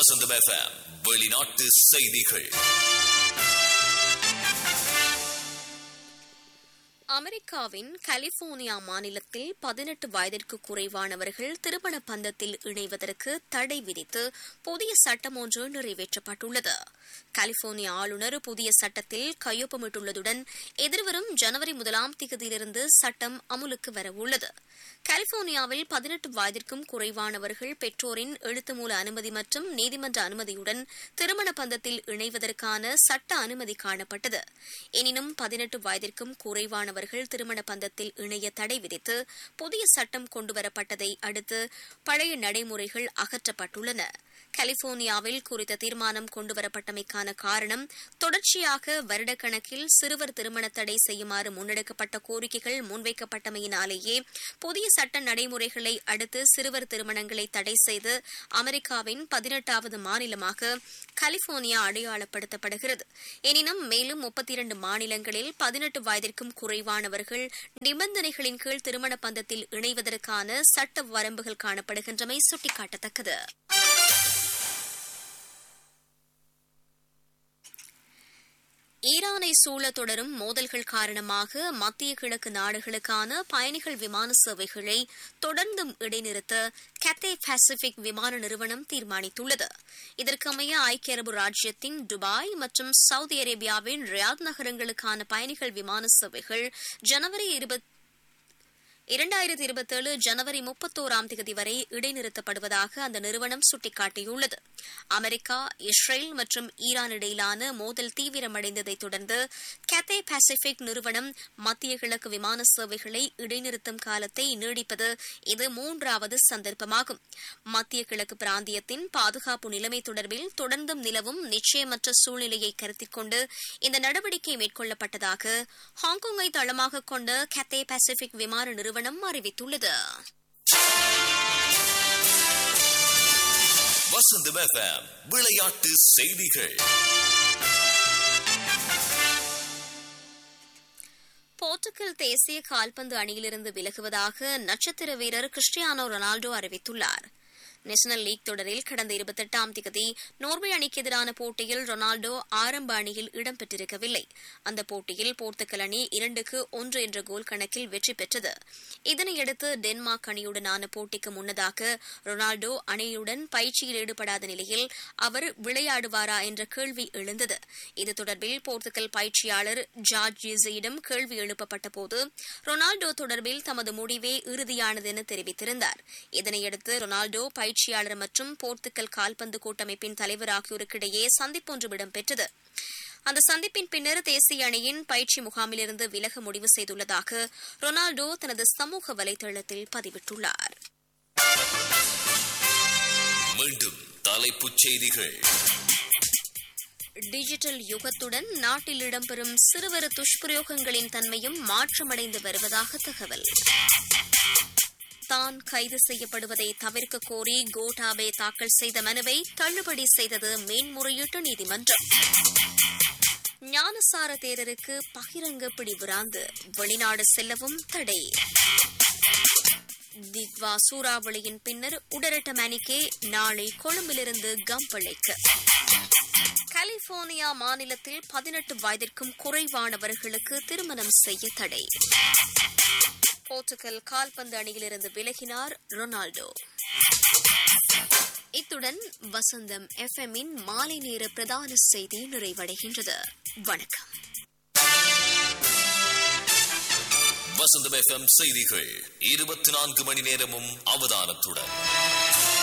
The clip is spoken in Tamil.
வசந்தம் எஃப்எம் வெளிநாட்டு செய்திகள் அமெரிக்காவின் கலிபோர்னியா மாநிலத்தில் பதினெட்டு வயதிற்கு குறைவானவர்கள் திருமண பந்தத்தில் இணைவதற்கு தடை விதித்து புதிய சட்டம் ஒன்று நிறைவேற்றப்பட்டுள்ளது கலிபோர்னியா ஆளுநர் புதிய சட்டத்தில் கையொப்பமிட்டுள்ளதுடன் எதிர்வரும் ஜனவரி முதலாம் தேதியிலிருந்து சட்டம் அமுலுக்கு வரவுள்ளது கலிபோர்னியாவில் பதினெட்டு வயதிற்கும் குறைவானவர்கள் பெற்றோரின் எழுத்துமூல அனுமதி மற்றும் நீதிமன்ற அனுமதியுடன் திருமண பந்தத்தில் இணைவதற்கான சட்ட அனுமதி காணப்பட்டது எனினும் பதினெட்டு வயதிற்கும் குறைவானவர்கள் திருமண பந்தத்தில் இணைய தடை விதித்து புதிய சட்டம் கொண்டுவரப்பட்டதை அடுத்து பழைய நடைமுறைகள் அகற்றப்பட்டுள்ளன கலிபோர்னியாவில் குறித்த தீர்மானம் கொண்டுவரப்பட்டமைக்கான காரணம் தொடர்ச்சியாக வருடக்கணக்கில் சிறுவர் திருமண தடை செய்யுமாறு முன்னெடுக்கப்பட்ட கோரிக்கைகள் முன்வைக்கப்பட்டமையினாலேயே புதிய சட்ட நடைமுறைகளை அடுத்து சிறுவர் திருமணங்களை தடை செய்து அமெரிக்காவின் பதினெட்டாவது மாநிலமாக கலிபோர்னியா அடையாளப்படுத்தப்படுகிறது எனினும் மேலும் முப்பத்தி இரண்டு மாநிலங்களில் பதினெட்டு வயதிற்கும் குறைவானவர்கள் நிபந்தனைகளின் கீழ் திருமண பந்தத்தில் இணைவதற்கான சட்ட வரம்புகள் காணப்படுகின்றமை சுட்டிக்காட்டத்தக்கது ஈரானை சூழ தொடரும் மோதல்கள் காரணமாக மத்திய கிழக்கு நாடுகளுக்கான பயணிகள் விமான சேவைகளை தொடர்ந்தும் இடைநிறுத்த கத்தே பசிபிக் விமான நிறுவனம் தீர்மானித்துள்ளது இதற்கமைய ஐக்கிய அரபு ராஜ்யத்தின் துபாய் மற்றும் சவுதி அரேபியாவின் ரியாத் நகரங்களுக்கான பயணிகள் விமான சேவைகள் ஜனவரி இருபத்தி இரண்டாயிரத்தி இருபத்தேழு ஜனவரி முப்பத்தோராம் தேதி வரை இடைநிறுத்தப்படுவதாக அந்த நிறுவனம் சுட்டிக்காட்டியுள்ளது அமெரிக்கா இஸ்ரேல் மற்றும் ஈரான் இடையிலான மோதல் தீவிரமடைந்ததைத் தொடர்ந்து கத்தே பசிபிக் நிறுவனம் மத்திய கிழக்கு விமான சேவைகளை இடைநிறுத்தும் காலத்தை நீடிப்பது இது மூன்றாவது சந்தர்ப்பமாகும் மத்திய கிழக்கு பிராந்தியத்தின் பாதுகாப்பு நிலைமை தொடர்பில் தொடர்ந்தும் நிலவும் நிச்சயமற்ற சூழ்நிலையை கருத்தில் கொண்டு இந்த நடவடிக்கை மேற்கொள்ளப்பட்டதாக ஹாங்காங்கை தளமாக கொண்ட கத்தே பசிபிக் விமான நிறுவனம் அறிவித்துள்ளது வசந்தம் எஃப்எம் விளையாட்டு செய்திகள் போர்ச்சுகல் தேசிய கால்பந்து அணியிலிருந்து விலகுவதாக நட்சத்திர வீரர் கிறிஸ்டியானோ ரொனால்டோ அறிவித்துள்ளார் நேஷனல் லீக் தொடரில் கடந்த இருபத்தெட்டாம் தேதி நோர்வே அணிக்கு எதிரான போட்டியில் ரொனால்டோ ஆரம்ப அணியில் இடம்பெற்றிருக்கவில்லை அந்த போட்டியில் போர்த்துகல் அணி இரண்டுக்கு ஒன்று என்ற கோல் கணக்கில் வெற்றி பெற்றது இதனையடுத்து டென்மார்க் அணியுடனான போட்டிக்கு முன்னதாக ரொனால்டோ அணியுடன் பயிற்சியில் ஈடுபடாத நிலையில் அவர் விளையாடுவாரா என்ற கேள்வி எழுந்தது இது தொடர்பில் போர்த்துகல் பயிற்சியாளர் ஜார்ஜ் ஜீசியிடம் கேள்வி எழுப்பப்பட்ட போது ரொனால்டோ தொடர்பில் தமது முடிவே இறுதியானது என தெரிவித்திருந்தார் இதனையடுத்து ரொனால்டோ பயிற்சியாளர் மற்றும் போர்த்துகல் கால்பந்து கூட்டமைப்பின் தலைவர் ஆகியோருக்கிடையே சந்திப்பொன்று இடம்பெற்றது அந்த சந்திப்பின் பின்னர் தேசிய அணியின் பயிற்சி முகாமிலிருந்து விலக முடிவு செய்துள்ளதாக ரொனால்டோ தனது சமூக வலைதளத்தில் பதிவிட்டுள்ளார் மீண்டும் தலைப்புச் செய்திகள் டிஜிட்டல் யுகத்துடன் நாட்டில் இடம்பெறும் சிறுவர் துஷ்பிரயோகங்களின் தன்மையும் மாற்றமடைந்து வருவதாக தகவல் தான் கைது செய்யப்படுவதை தவிர்க்க கோரி கோட்டாபே தாக்கல் செய்த மனுவை தள்ளுபடி செய்தது மேன்முறையீட்டு நீதிமன்றம் ஞானசார தேரருக்கு பகிரங்க பிடிவிராந்து வெளிநாடு செல்லவும் தடை திக்வா சூறாவளியின் பின்னர் உடரட்ட மணிக்கே நாளை கொழும்பிலிருந்து கம்பளைக்கு கலிபோர்னியா மாநிலத்தில் பதினெட்டு வயதிற்கும் குறைவானவர்களுக்கு திருமணம் செய்ய தடை போர்ச்சுகல் கால்பந்து அணியிலிருந்து விலகினார் ரொனால்டோ இத்துடன் வசந்தம் எஃப்எம்மின் மாலை நேர பிரதான செய்தி நிறைவடைகின்றது வணக்கம் வசந்தம் எஃப்எம் செய்திகள் இருபத்தி நான்கு மணி நேரமும் அவதானத்துடன்